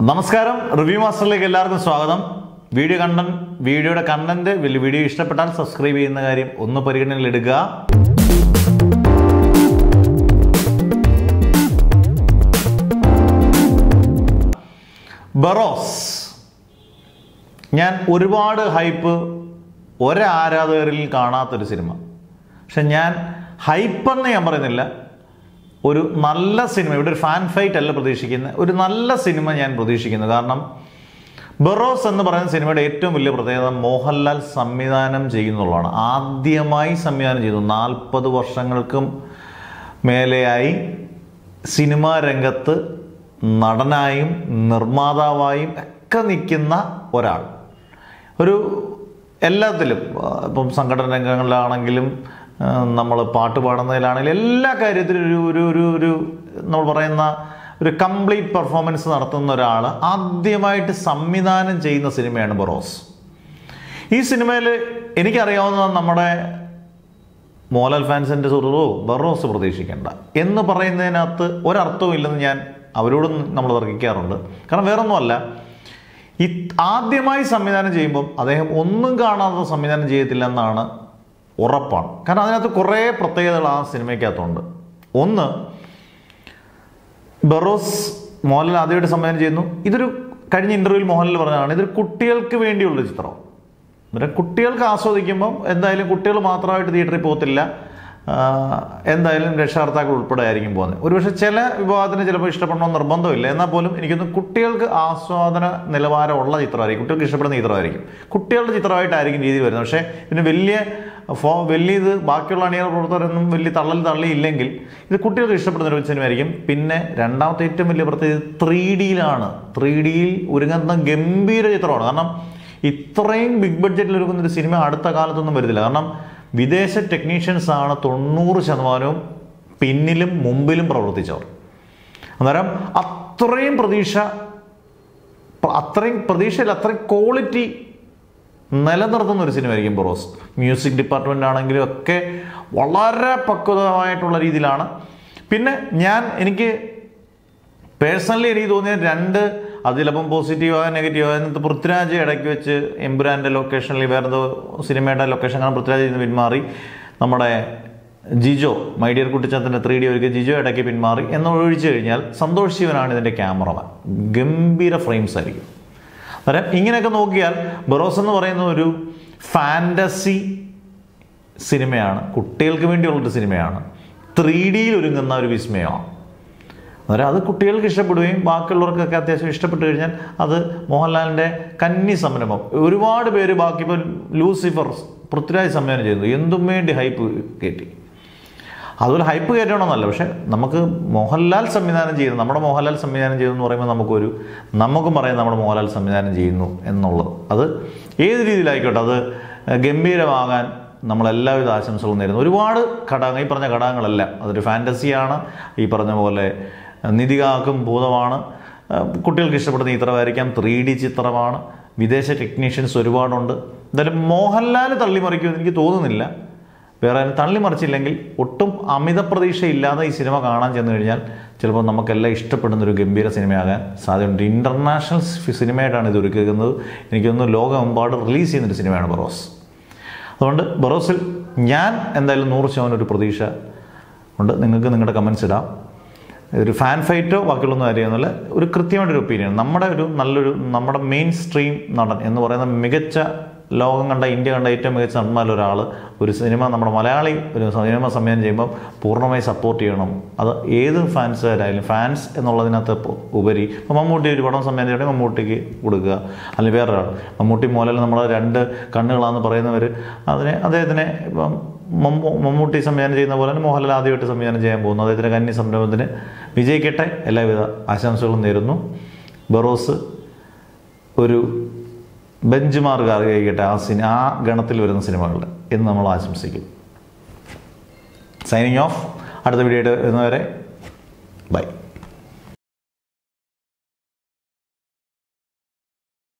നമസ്കാരം റിവ്യൂ മാസ്റ്ററിലേക്ക് എല്ലാവർക്കും സ്വാഗതം വീഡിയോ കണ്ടൻ വീഡിയോയുടെ കണ്ടന്റ് വീഡിയോ ഇഷ്ടപ്പെട്ടാൽ സബ്സ്ക്രൈബ് ചെയ്യുന്ന കാര്യം ഒന്ന് പരിഗണനയിൽ എടുക്കുക ബറോസ് ഞാൻ ഒരുപാട് ഹൈപ്പ് ഒരാരാധകരിൽ കാണാത്തൊരു സിനിമ പക്ഷെ ഞാൻ ഹൈപ്പെന്ന് ഞാൻ പറയുന്നില്ല ഒരു നല്ല സിനിമ ഇവിടെ ഒരു ഫാൻ ഫൈറ്റ് അല്ല പ്രതീക്ഷിക്കുന്നത് ഒരു നല്ല സിനിമ ഞാൻ പ്രതീക്ഷിക്കുന്നു കാരണം ബറോസ് എന്ന് പറയുന്ന സിനിമയുടെ ഏറ്റവും വലിയ പ്രത്യേകത മോഹൻലാൽ സംവിധാനം ചെയ്യുന്നുള്ളതാണ് ആദ്യമായി സംവിധാനം ചെയ്തു നാൽപ്പത് വർഷങ്ങൾക്കും മേലെയായി സിനിമാ രംഗത്ത് നടനായും നിർമ്മാതാവായും ഒക്കെ നിൽക്കുന്ന ഒരാൾ ഒരു എല്ലാത്തിലും ആ, ഇപ്പം സംഘടന രംഗങ്ങളിലാണെങ്കിലും നമ്മൾ പാട്ട് പാടുന്നതിലാണെങ്കിലും എല്ലാ കാര്യത്തിലും ഒരു ഒരു ഒരു ഒരു നമ്മൾ പറയുന്ന ഒരു കംപ്ലീറ്റ് പെർഫോമൻസ് നടത്തുന്ന ഒരാൾ ആദ്യമായിട്ട് സംവിധാനം ചെയ്യുന്ന സിനിമയാണ് ബറോസ് ഈ സിനിമയിൽ എനിക്കറിയാവുന്ന നമ്മുടെ മോഹൻലാൽ ഫാൻസിൻ്റെ സുഹൃത്തോ ബറോസ് പ്രതീക്ഷിക്കേണ്ട എന്ന് പറയുന്നതിനകത്ത് ഒരർത്ഥവും ഇല്ലെന്ന് ഞാൻ അവരോടും നമ്മൾ തർക്കിക്കാറുണ്ട് കാരണം വേറൊന്നുമല്ല ഈ ആദ്യമായി സംവിധാനം ചെയ്യുമ്പം അദ്ദേഹം ഒന്നും കാണാതെ സംവിധാനം ചെയ്യത്തില്ല എന്നാണ് ഉറപ്പാണ് കാരണം അതിനകത്ത് കുറേ പ്രത്യേകതകൾ ആ സിനിമയ്ക്കകത്തുണ്ട് ഒന്ന് ബറോസ് മോഹൻലാൽ ആദ്യമായിട്ട് സംവിധാനം ചെയ്യുന്നു ഇതൊരു കഴിഞ്ഞ ഇന്റർവ്യൂവിൽ മോഹൻലാൽ പറഞ്ഞതാണ് ഇതൊരു കുട്ടികൾക്ക് വേണ്ടിയുള്ള ചിത്രം പിന്നെ കുട്ടികൾക്ക് ആസ്വദിക്കുമ്പം എന്തായാലും കുട്ടികൾ മാത്രമായിട്ട് തിയേറ്ററിൽ പോകത്തില്ല ആ, എന്തായാലും രക്ഷകർത്താക്കൾ ഉൾപ്പെടെ ആയിരിക്കും പോകുന്നത് ഒരുപക്ഷെ ചില വിഭാഗത്തിന് ചിലപ്പോൾ ഇഷ്ടപ്പെടണമെന്ന് നിർബന്ധമില്ല എന്നാൽ പോലും എനിക്കൊന്ന് കുട്ടികൾക്ക് ആസ്വാദന നിലവാരമുള്ള ചിത്രമായിരിക്കും കുട്ടികൾക്ക് ഇഷ്ടപ്പെടുന്ന ചിത്രമായിരിക്കും കുട്ടികളുടെ ചിത്രമായിട്ടായിരിക്കും രീതി വരുന്നത് പക്ഷേ പിന്നെ വലിയ ഫോ വലിയ ഇത് ബാക്കിയുള്ള അണിയറ പ്രവർത്തകരൊന്നും വലിയ തള്ളൽ തള്ളിയില്ലെങ്കിൽ ഇത് കുട്ടികൾക്ക് ഇഷ്ടപ്പെടുന്ന ഒരു സിനിമയായിരിക്കും പിന്നെ രണ്ടാമത്തെ ഏറ്റവും വലിയ പ്രത്യേകത ത്രീ ഡിയിലാണ് ത്രീ ഡിയിൽ ഒരുങ്ങുന്ന ഗംഭീര ചിത്രമാണ് കാരണം ഇത്രയും ബിഗ് ബഡ്ജറ്റിൽ ഒരുക്കുന്ന ഒരു സിനിമ അടുത്ത കാലത്തൊന്നും വരുന്നില്ല കാരണം വിദേശ ടെക്നീഷ്യൻസ് ആണ് തൊണ്ണൂറ് ശതമാനവും പിന്നിലും മുമ്പിലും പ്രവർത്തിച്ചവർ അന്നേരം അത്രയും പ്രതീക്ഷ അത്രയും പ്രതീക്ഷയിൽ അത്രയും ക്വാളിറ്റി നിലനിർത്തുന്ന ഒരു സിനിമയായിരിക്കും ബറോസ് മ്യൂസിക് ഡിപ്പാർട്ട്മെൻ്റ് ആണെങ്കിലും ഒക്കെ വളരെ പക്വതമായിട്ടുള്ള രീതിയിലാണ് പിന്നെ ഞാൻ എനിക്ക് പേഴ്സണലി എനിക്ക് തോന്നിയ രണ്ട് അത് ചിലപ്പം പോസിറ്റീവായ നെഗറ്റീവ് അതിനകത്ത് പൃഥ്വിരാജ് ഇടയ്ക്ക് വെച്ച് എമ്പുരാൻ്റെ ലൊക്കേഷനിൽ വേറെ എന്തോ സിനിമയുടെ ലൊക്കേഷൻ കാണാൻ പൃഥ്വിരാജ് നിന്ന് പിന്മാറി നമ്മുടെ ജിജോ മൈഡിയർ കുട്ടിച്ചാത്തൻ്റെ ത്രീ ഡി ഒരുക്കി ജിജോ ഇടയ്ക്ക് പിന്മാറി എന്ന് ഒഴിച്ചു കഴിഞ്ഞാൽ സന്തോഷ് ശിവനാണ് ഇതിൻ്റെ ക്യാമറമാൻ ഗംഭീര ഫ്രെയിംസ് ആയിരിക്കും അന്നേരം ഇങ്ങനെയൊക്കെ നോക്കിയാൽ ബറോസ് എന്ന് പറയുന്ന ഒരു ഫാൻറ്റസി സിനിമയാണ് കുട്ടികൾക്ക് വേണ്ടിയുള്ളൊരു സിനിമയാണ് ത്രീ ഡിയിൽ ഒരുങ്ങുന്ന ഒരു വിസ്മയമാണ് അന്നേരം അത് കുട്ടികൾക്ക് ഇഷ്ടപ്പെടുകയും ബാക്കിയുള്ളവർക്കൊക്കെ അത്യാവശ്യം ഇഷ്ടപ്പെട്ട് കഴിഞ്ഞാൽ അത് മോഹൻലാലിൻ്റെ കന്നി സംരംഭം ഒരുപാട് പേര് ബാക്കി ഇപ്പോൾ ലൂസിഫർ പൃഥ്വിരാജ് സംവിധാനം ചെയ്യുന്നു എന്തും വേണ്ടി ഹൈപ്പ് കയറ്റി അതുപോലെ ഹൈപ്പ് കയറ്റണമെന്നല്ല പക്ഷെ നമുക്ക് മോഹൻലാൽ സംവിധാനം ചെയ്യുന്നു നമ്മുടെ മോഹൻലാൽ സംവിധാനം ചെയ്യുന്നു എന്ന് പറയുമ്പോൾ നമുക്കൊരു നമുക്കും പറയാം നമ്മുടെ മോഹൻലാൽ സംവിധാനം ചെയ്യുന്നു എന്നുള്ളത് അത് ഏത് രീതിയിലായിക്കോട്ടെ അത് ഗംഭീരമാകാൻ നമ്മളെല്ലാവിധ ആശംസകളും നേരുന്നു ഒരുപാട് ഘടകങ്ങൾ ഈ പറഞ്ഞ ഘടകങ്ങളെല്ലാം അതൊരു ഫാൻറ്റസിയാണ് ഈ പറഞ്ഞ പോലെ നിധികാക്കും ഭൂതമാണ് കുട്ടികൾക്ക് ഇഷ്ടപ്പെടുന്ന ചിത്രമായിരിക്കാം ത്രീ ഡി ചിത്രമാണ് വിദേശ ടെക്നീഷ്യൻസ് ഒരുപാടുണ്ട് എന്തായാലും മോഹൻലാൽ തള്ളിമറിക്കുമെന്ന് എനിക്ക് തോന്നുന്നില്ല വേറെ ആരും തള്ളിമറിച്ചില്ലെങ്കിൽ ഒട്ടും അമിത പ്രതീക്ഷയില്ലാതെ ഈ സിനിമ കാണാൻ ചെന്ന് കഴിഞ്ഞാൽ ചിലപ്പോൾ നമുക്കെല്ലാം ഇഷ്ടപ്പെടുന്ന ഒരു ഗംഭീര സിനിമയാകാൻ സാധ്യതയുണ്ട് ഇൻ്റർനാഷണൽ സിനിമയായിട്ടാണ് ഇത് ഒരുക്കുന്നത് എനിക്കൊന്ന് ലോകമെമ്പാട് റിലീസ് ചെയ്യുന്നൊരു സിനിമയാണ് ബറോസ് അതുകൊണ്ട് ബറോസിൽ ഞാൻ എന്തായാലും നൂറ് ശതമാനം ഒരു പ്രതീക്ഷ ഉണ്ട് നിങ്ങൾക്ക് നിങ്ങളുടെ കമൻസ് ഇടാം ഒരു ഫാൻ ഫൈറ്റോ ബാക്കിയുള്ളൊന്നും അറിയാമെന്നല്ല ഒരു കൃത്യമായിട്ടൊരു ഒപ്പീനിയൻ നമ്മുടെ ഒരു നല്ലൊരു നമ്മുടെ മെയിൻ സ്ട്രീം നടൻ എന്ന് പറയുന്ന മികച്ച ലോകം കണ്ട ഇന്ത്യ കണ്ട ഏറ്റവും മികച്ച നടന്മാരിൽ ഒരാൾ ഒരു സിനിമ നമ്മുടെ മലയാളി ഒരു സിനിമ സംവിധാനം ചെയ്യുമ്പോൾ പൂർണ്ണമായി സപ്പോർട്ട് ചെയ്യണം അത് ഏത് ഫാൻസുകാരായാലും ഫാൻസ് എന്നുള്ളതിനകത്ത് ഇപ്പോൾ ഉപരി ഇപ്പോൾ മമ്മൂട്ടി ഒരു പടം സംവിധാനം ചെയ്യണമെങ്കിൽ മമ്മൂട്ടിക്ക് കൊടുക്കുക അല്ലെങ്കിൽ വേറൊരാൾ മമ്മൂട്ടി മോഹൻലാൽ നമ്മളെ രണ്ട് കണ്ണുകളാന്ന് പറയുന്നവർ അതിനെ അദ്ദേഹത്തിനെ ഇപ്പം മമ്മൂ- മമ്മൂട്ടി സംവിധാനം ചെയ്യുന്ന പോലെ തന്നെ മോഹൻലാൽ ആദ്യമായിട്ട് സംവിധാനം ചെയ്യാൻ പോകുന്നു അദ്ദേഹത്തിൻ്റെ കന്നി സംരംഭത്തിന് വിജയിക്കട്ടെ എല്ലാവിധ ആശംസകളും നേരുന്നു ബറോസ് ഒരു ബെഞ്ച് മാർക്ക് അറിയിക്കട്ടെ ആ സിനി ആ ഗണത്തിൽ വരുന്ന സിനിമകളുടെ എന്ന് നമ്മൾ ആശംസിക്കും സൈനിങ് ഓഫ് അടുത്ത വീഡിയോ വരുന്നവരെ ബൈ